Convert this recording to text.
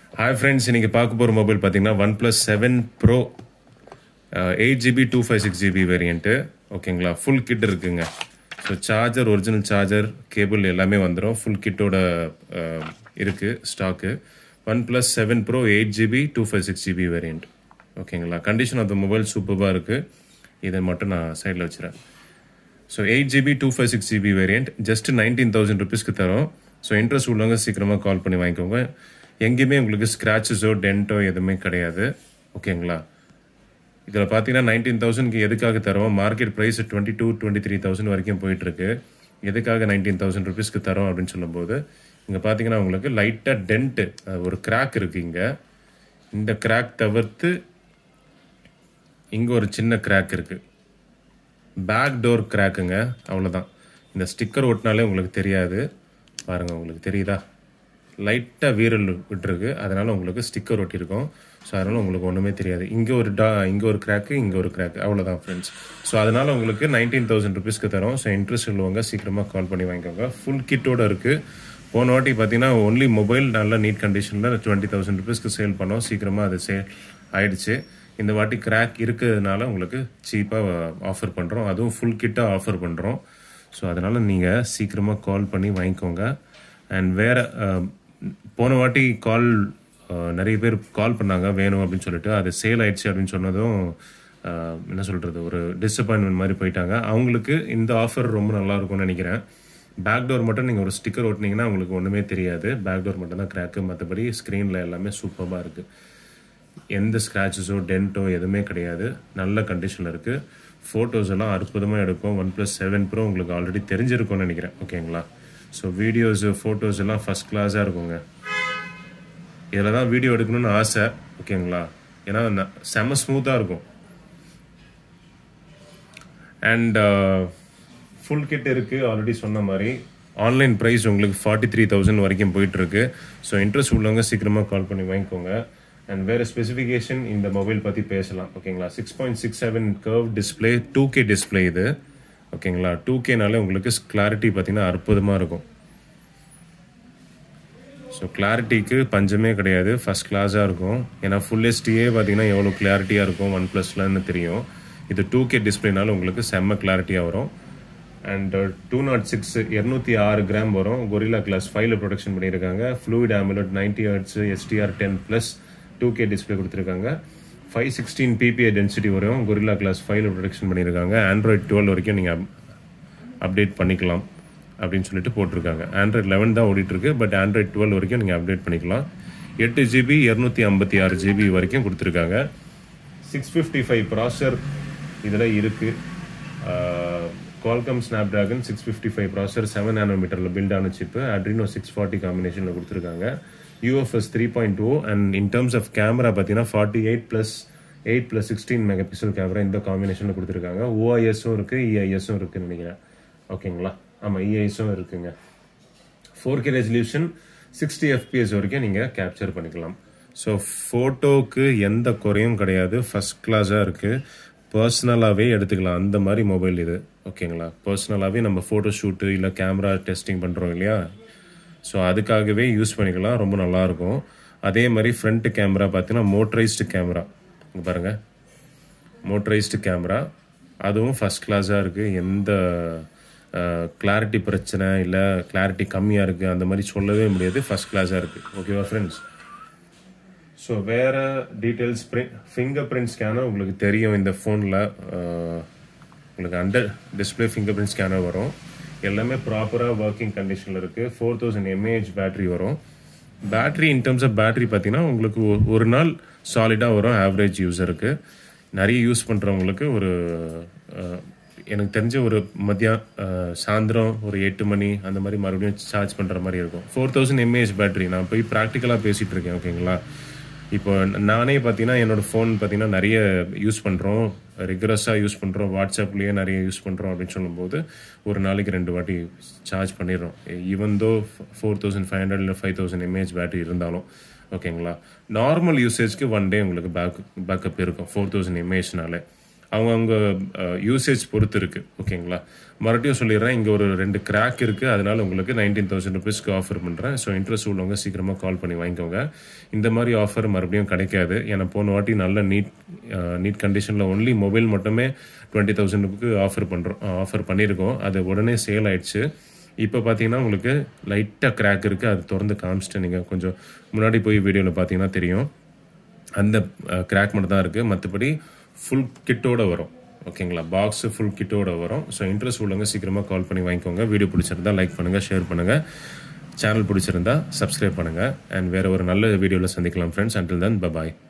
hi friends இன்னைக்கு பார்க்க போகிற மொபைல் பார்த்தீங்கன்னா one plus seven pro eight GB two five six GB variant ஓகேங்களா ஃபுல் கிட் இருக்குங்க so charger original charger cable எல்லாமே வந்துடும் ஃபுல் கிட்டோட இருக்குது stock one plus seven pro eight GB two five six GB variant ஓகேங்களா condition of the mobile சூப்பராக இருக்குது இதை மட்டும் நான் சைடில் வச்சுறேன் so eight GB two five six GB variant just nineteen thousand ருபீஸ்க்கு தரோம் ஸோ இன்ட்ரெஸ்ட் உள்ளவங்க சீக்கிரமாக கால் பண்ணி வாங்கிக்கோங்க எங்கேயுமே உங்களுக்கு ஸ்க்ராச்சஸோ டென்ட்டோ எதுவுமே கிடையாது ஓகேங்களா இதில் பார்த்தீங்கன்னா நைன்டீன் தௌசண்ட்க்கு எதுக்காக தரோம் market price twenty two twenty three thousand வரைக்கும் போயிட்டுருக்கு எதுக்காக நைன்டீன் தௌசண்ட் ருபீஸ்க்கு தரோம் அப்படின்னு சொல்லும்போது இங்கே பார்த்தீங்கன்னா உங்களுக்கு லைட்டாக டென்ட்டு ஒரு கிராக் இருக்குது இங்கே இந்த கிராக் தவிர்த்து இங்கே ஒரு சின்ன கிராக் இருக்குது பேக் டோர் கிராக்குங்க அவ்வளோதான் இந்த ஸ்டிக்கர் ஒட்டினாலே உங்களுக்கு தெரியாது பாருங்கள் உங்களுக்கு தெரியுதா லைட்டாக வீரல் விட்டுருக்கு அதனால் உங்களுக்கு ஸ்டிக்கர் ஒட்டியிருக்கோம் ஸோ அதனால் உங்களுக்கு ஒன்றுமே தெரியாது இங்கே ஒரு டா இங்கே ஒரு கிராக்கு இங்கே ஒரு கிராக் அவ்வளோதான் ஃப்ரெண்ட்ஸ் ஸோ அதனால் உங்களுக்கு நைன்டீன் தௌசண்ட் ருபீஸ்க்கு தரோம் ஸோ இன்ட்ரெஸ்ட் உள்ளவங்க சீக்கிரமாக கால் பண்ணி வாங்கிக்கோங்க ஃபுல் கிட்டோட இருக்குது போன வாட்டி பார்த்தீங்கன்னா ஒன்லி மொபைல் நல்ல நீட் கண்டிஷனில் டுவெண்ட்டி தௌசண்ட் ருபீஸ்க்கு சேல் பண்ணோம் சீக்கிரமாக அது சேல் ஆயிடுச்சு இந்த வாட்டி கிராக் இருக்கிறதுனால உங்களுக்கு சீப்பாக ஆஃபர் பண்ணுறோம் அதுவும் ஃபுல் கிட்டாக ஆஃபர் பண்ணுறோம் ஸோ அதனால் நீங்கள் சீக்கிரமாக கால் பண்ணி வாங்கிக்கோங்க அண்ட் வேறு போன வாட்டி கால் நிறைய பேர் கால் பண்ணாங்க வேணும் அப்படின்னு சொல்லிட்டு அது சேல் ஆயிடுச்சு அப்படின்னு சொன்னதும் என்ன சொல்கிறது ஒரு டிசப்பாயின்மெண்ட் மாதிரி போயிட்டாங்க அவங்களுக்கு இந்த ஆஃபர் ரொம்ப நல்லா இருக்கும்னு நினைக்கிறேன் பேக் டோர் மட்டும் நீங்கள் ஒரு ஸ்டிக்கர் ஓட்டினீங்கன்னா உங்களுக்கு ஒன்றுமே தெரியாது பேக் டோர் மட்டும் தான் கிராக்கு மற்றபடி ஸ்க்ரீனில் எல்லாமே சூப்பராக இருக்குது எந்த ஸ்க்ராச்சஸோ டென்ட்டோ எதுவுமே கிடையாது நல்ல கண்டிஷனில் இருக்குது ஃபோட்டோஸ் எல்லாம் அற்புதமாக எடுக்கும் ஒன் ப்ளஸ் செவன் ப்ரோ உங்களுக்கு ஆல்ரெடி தெரிஞ்சிருக்கும்னு நினைக்கிறேன் ஓகேங்களா ஸோ வீடியோஸு ஃபோட்டோஸ் எல்லாம் ஃபஸ்ட் கிளாஸாக இருக்குங்க இதில் தான் வீடியோ எடுக்கணும்னு ஆசை ஓகேங்களா ஏன்னா செம்ம ஸ்மூத்தாக இருக்கும் அண்ட் ஃபுல் கிட் இருக்குது ஆல்ரெடி சொன்ன மாதிரி ஆன்லைன் ப்ரைஸ் உங்களுக்கு ஃபார்ட்டி த்ரீ தௌசண்ட் வரைக்கும் போயிட்டுருக்கு ஸோ இன்ட்ரெஸ்ட் உள்ளவங்க சீக்கிரமாக கால் பண்ணி வாங்கிக்கோங்க அண்ட் வேறு ஸ்பெசிஃபிகேஷன் இந்த மொபைல் பற்றி பேசலாம் ஓகேங்களா six point six seven curve display two K display இது ஓகேங்களா டூ கேனாலே உங்களுக்கு கிளாரிட்டி பார்த்தீங்கன்னா அற்புதமாக இருக்கும் ஸோ கிளாரிட்டிக்கு பஞ்சமே கிடையாது ஃபஸ்ட் கிளாஸாக இருக்கும் ஏன்னா ஃபுல் எஸ்டியே பார்த்தீங்கன்னா எவ்வளோ கிளாரிட்டியாக இருக்கும் ஒன் ப்ளஸ்லன்னு தெரியும் இது டூ கே டிஸ்பிளேனால உங்களுக்கு செம்ம கிளாரிட்டியாக வரும் அண்ட் டூ நாட் சிக்ஸ் இரநூத்தி ஆறு கிராம் வரும் கொரிலா கிளாஸ் ஃபைவ்ல ப்ரொடக்ஷன் பண்ணியிருக்காங்க fluid AMOLED ninety hertz SDR ten plus two K display கொடுத்துருக்காங்க ஃபைவ் சிக்ஸ்டீன் பிபிஐ டென்சிட்டி வரும் கொரிலா கிளாஸ் ஃபைவ்ல ப்ரொடக்ஷன் பண்ணியிருக்காங்க ஆண்ட்ராய்ட் டுவெல் வரைக்கும் நீங்கள் அப்டேட் பண்ணிக்கலாம் அப்படின்னு சொல்லிட்டு போட்டிருக்காங்க ஆண்ட்ராய்ட் லெவன் தான் ஓடிட்டுருக்கு பட் ஆண்ட்ராய்ட் டுவெல் வரைக்கும் நீங்கள் அப்டேட் பண்ணிக்கலாம் எட்டு ஜிபி இரநூத்தி ஐம்பத்தி ஆறு ஜிபி வரைக்கும் கொடுத்துருக்காங்க சிக்ஸ் ஃபிஃப்டி ஃபைவ் ப்ராசர் இதில் இருக்குது Qualcomm Snapdragon six fifty five processor seven நானோமீட்டரில் பில்ட் ஆன சிப்பு அட்ரினோ சிக்ஸ் ஃபார்ட்டி காம்பினேஷனில் கொடுத்துருக்காங்க UFS three point O and in terms of camera பார்த்தீங்கன்னா forty eight plus eight plus sixteen mega pixel camera இந்த காம்பினேஷனில் கொடுத்துருக்காங்க ஓஐஎஸும் இருக்குது இஐஎஸும் இருக்குன்னு நினைக்கிறேன் ஓகேங்களா ஆமாம் இஐஎஸும் இருக்குங்க four K resolution sixty FPS வரைக்கும் நீங்கள் கேப்சர் பண்ணிக்கலாம் ஸோ ஃபோட்டோவுக்கு எந்த குறையும் கிடையாது ஃபஸ்ட் கிளாஸாக இருக்குது பர்சனலாகவே எடுத்துக்கலாம் அந்த மாதிரி மொபைல் இது ஓகேங்களா பர்சனலாகவே நம்ம ஃபோட்டோ ஷூட்டு இல்லை கேமரா டெஸ்டிங் பண்ணுறோம் இல்லையா ஸோ அதுக்காகவே யூஸ் பண்ணிக்கலாம் ரொம்ப நல்லாயிருக்கும் அதே மாதிரி ஃப்ரண்ட் கேமரா பார்த்தீங்கன்னா மோட்டரைஸ்டு கேமரா இங்கே பாருங்கள் மோட்டரைஸ்டு கேமரா அதுவும் ஃபஸ்ட் கிளாஸாக இருக்குது எந்த கிளாரிட்டி பிரச்சனை இல்லை கிளாரிட்டி கம்மியாக இருக்குது அந்த மாதிரி சொல்லவே முடியாது ஃபஸ்ட் கிளாஸாக இருக்குது ஓகேவா ஃப்ரெண்ட்ஸ் ஸோ வேறு details print fingerprint scanner உங்களுக்கு தெரியும் இந்த ஃபோனில் உங்களுக்கு under display fingerprint scanner வரும் எல்லாமே ப்ராப்பராக ஒர்க்கிங் கண்டிஷனில் இருக்குது ஃபோர் தௌசண்ட் எம்ஏஹெச் பேட்ரி வரும் battery in terms of battery பார்த்தீங்கன்னா உங்களுக்கு ஒரு நாள் சாலிடாக வரும் ஆவரேஜ் யூஸருக்கு நிறைய யூஸ் பண்ணுறவங்களுக்கு ஒரு எனக்கு தெரிஞ்ச ஒரு மதியம் சாயந்தரம் ஒரு எட்டு மணி அந்த மாதிரி மறுபடியும் சார்ஜ் பண்ணுற மாதிரி இருக்கும் ஃபோர் தௌசண்ட் எம்ஏஹெச் பேட்டரி நான் போய் ப்ராக்டிக்கலாக பேசிகிட்டு இருக்கேன் ஓகேங்களா இப்போ நானே பார்த்தீங்கன்னா என்னோடஈ ஃபோன் பார்த்தீங்கன்னா நிறைய யூஸ் பண்ணுறோம் ரெகுலஸாக யூஸ் பண்ணுறோம் வாட்ஸ்அப்லேயே நிறைய யூஸ் பண்ணுறோம் அப்படின்னு சொல்லும்போது ஒரு நாளைக்கு ரெண்டு வாட்டி சார்ஜ் பண்ணிடுறோம் even though four thousand five hundred இல்லை ஃபைவ் தௌசண்ட் எம்ஏஹெச் பேட்டரி இருந்தாலும் ஓகேங்களா நார்மல் யூசேஜ்க்கு ஒன் டே உங்களுக்கு பேக் பேக்கப் இருக்கும் ஃபோர் தௌசண்ட் எம்ஏஹெச்னால அவங்க அவங்க யூசேஜ் பொறுத்து இருக்குது ஓகேங்களா மறுபடியும் சொல்லிடுறேன் இங்கே ஒரு ரெண்டு கிராக் இருக்குது அதனால உங்களுக்கு நைன்டீன் தௌசண்ட் ருபீஸ்க்கு ஆஃபர் பண்ணுறேன் ஸோ இன்ட்ரெஸ்ட் உள்ளவங்க சீக்கிரமாக கால் பண்ணி வாங்கிக்கோங்க இந்த மாதிரி ஆஃபர் மறுபடியும் கிடைக்காது ஏன்னா போன வாட்டி நல்ல நீட் நீட் கண்டிஷனில் ஒன்லி மொபைல் மட்டுமே டுவெண்ட்டி தௌசண்ட்க்கு ஆஃபர் பண்ணுறோம் ஆஃபர் பண்ணியிருக்கோம் அது உடனே சேல் ஆயிடுச்சு இப்போ பார்த்தீங்கன்னா உங்களுக்கு லைட்டாக கிராக் இருக்குது அது திறந்து காமிச்சிட்டு நீங்கள் கொஞ்சம் முன்னாடி போய் வீடியோவில் பார்த்தீங்கன்னா தெரியும் அந்த கிராக் மட்டும் தான் இருக்குது மற்றபடி ஃபுல் கிட்டோட வரும் ஓகேங்களா பாக்ஸு ஃபுல் கிட்டோட வரும் ஸோ இன்ட்ரெஸ்ட் உள்ளவங்க சீக்கிரமாக கால் பண்ணி வாங்கிக்கோங்க வீடியோ பிடிச்சிருந்தா லைக் பண்ணுங்கள் ஷேர் பண்ணுங்கள் சேனல் பிடிச்சிருந்தா சப்ஸ்கிரைப் பண்ணுங்கள் அண்ட் வேறு ஒரு நல்ல வீடியோவில் சந்திக்கலாம் ஃப்ரெண்ட்ஸ் அண்டில் தன் பபாய்